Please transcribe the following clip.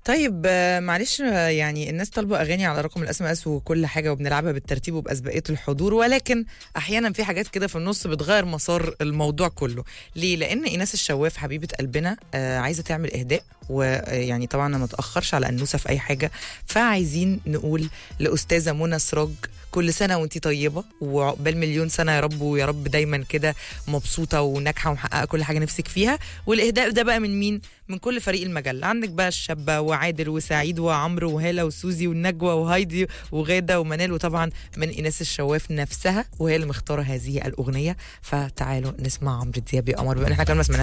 طيب آه، معلش آه، يعني الناس طالبه اغاني على رقم الاس ام اس وكل حاجه وبنلعبها بالترتيب وباسبقيه الحضور ولكن احيانا في حاجات كده في النص بتغير مسار الموضوع كله ليه لان ايناس الشواف حبيبه قلبنا آه، عايزه تعمل اهداء ويعني طبعا ما متاخرش على انوسه في اي حاجه فعايزين نقول لاستاذه منى سراج كل سنه وانت طيبه وعقبال مليون سنه يا رب ويا رب دايما كده مبسوطه وناجحه ومحققه كل حاجه نفسك فيها والاهداء ده بقى من مين من كل فريق المجله عندك بقى الشابه وعادل وسعيد وعمرو وهاله وسوزي والنجوى وهايدي وغاده ومنال وطبعا من ايناس الشواف نفسها وهي اللي مختاره هذه الاغنيه فتعالوا نسمع عمرو دياب يا قمر بما ان احنا كنا ما سمعناش